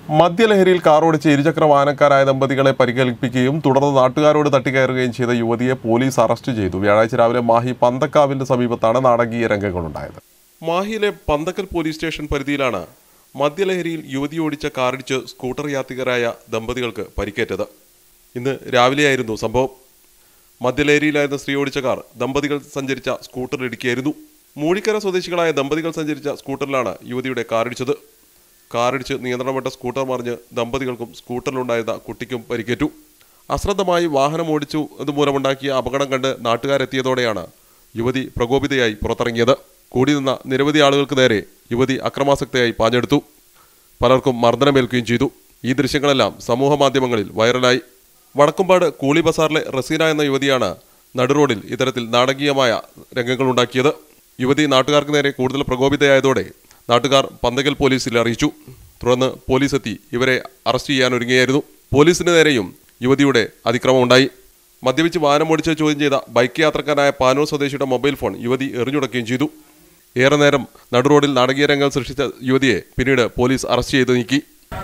മദ്യലഹരിയിൽ കാറോടിച്ച് ഇരുചക്ര വാഹനക്കാരായ ദമ്പതികളെ പരിക്കേൽപ്പിക്കുകയും തുടർന്ന് നാട്ടുകാരോട് തട്ടിക്കയറുകയും ചെയ്ത യുവതിയെ പോലീസ് അറസ്റ്റ് ചെയ്തു വ്യാഴാഴ്ച രാവിലെ മാഹി പന്തക്കാവിന്റെ സമീപത്താണ് നാടകീയ രംഗങ്ങളുണ്ടായത് മാഹിയിലെ പന്തക്കൽ പോലീസ് സ്റ്റേഷൻ പരിധിയിലാണ് മദ്യലഹരിയിൽ യുവതി ഓടിച്ച കാറിടിച്ച് സ്കൂട്ടർ യാത്രികരായ ദമ്പതികൾക്ക് പരിക്കേറ്റത് ഇന്ന് രാവിലെയായിരുന്നു സംഭവം മദ്യലഹരിയിലായിരുന്ന സ്ത്രീ ഓടിച്ച കാർ ദമ്പതികൾ സഞ്ചരിച്ച സ്കൂട്ടറിൽ ഇടിക്കുകയായിരുന്നു മൂഴിക്കര സ്വദേശികളായ ദമ്പതികൾ സഞ്ചരിച്ച സ്കൂട്ടറിലാണ് യുവതിയുടെ കാറിടിച്ചത് കാറിടിച്ച് നിയന്ത്രണം വിട്ട സ്കൂട്ടർ മറിഞ്ഞ് ദമ്പതികൾക്കും സ്കൂട്ടറിലുണ്ടായിരുന്ന കുട്ടിക്കും പരിക്കേറ്റു അശ്രദ്ധമായി വാഹനം ഓടിച്ചു അതുമൂലമുണ്ടാക്കിയ അപകടം കണ്ട് നാട്ടുകാരെത്തിയതോടെയാണ് യുവതി പ്രകോപിതയായി പുറത്തിറങ്ങിയത് കൂടി നിന്ന നിരവധി ആളുകൾക്ക് നേരെ യുവതി അക്രമാസക്തയായി പാഞ്ഞെടുത്തു പലർക്കും മർദ്ദനമേൽക്കുകയും ചെയ്തു ഈ ദൃശ്യങ്ങളെല്ലാം സമൂഹ മാധ്യമങ്ങളിൽ വൈറലായി വടക്കുംപാട് കൂളി ബസാറിലെ റസീന എന്ന യുവതിയാണ് നടുറോഡിൽ ഇത്തരത്തിൽ നാടകീയമായ രംഗങ്ങളുണ്ടാക്കിയത് യുവതി നാട്ടുകാർക്ക് നേരെ കൂടുതൽ പ്രകോപിതയായതോടെ നാട്ടുകാർ പന്തകൽ പോലീസിൽ അറിയിച്ചു തുടർന്ന് പോലീസ് എത്തി ഇവരെ അറസ്റ്റ് ചെയ്യാൻ ഒരുങ്ങിയായിരുന്നു പോലീസിന് നേരെയും യുവതിയുടെ അതിക്രമമുണ്ടായി മദ്യപിച്ച് വാഹനം ഓടിച്ച് ചോദ്യം ചെയ്ത ബൈക്ക് യാത്രക്കാരനായ പാനൂർ സ്വദേശിയുടെ മൊബൈൽ ഫോൺ യുവതി എറിഞ്ഞുടക്കുകയും ചെയ്തു ഏറെ നേരം നടുറോഡിൽ നാടകീയ രംഗം സൃഷ്ടിച്ച യുവതിയെ പിന്നീട് പോലീസ് അറസ്റ്റ് ചെയ്ത് നീക്കി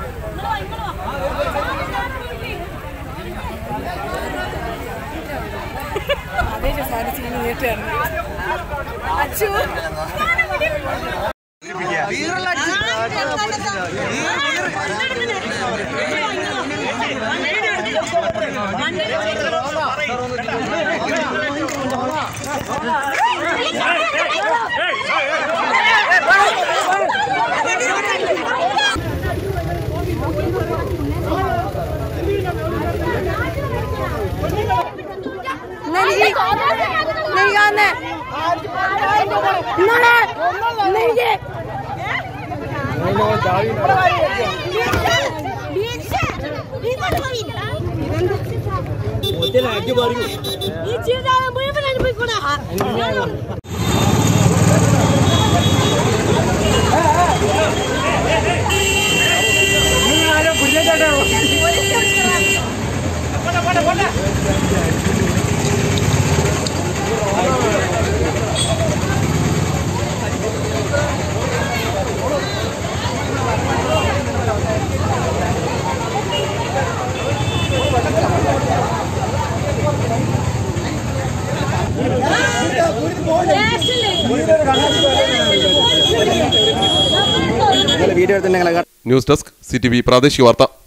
അതേ സാധിച്ചു നീട്ടാണ് അച്ചു नहीं आने नहीं ये ഈ ജീവിതം മുഴുവൻ അനുഭവിക്കൂടാ വീഡിയോ എടുത്തിട്ടുണ്ടെങ്കിൽ news desk C T V പ്രാദേശിക വാർത്ത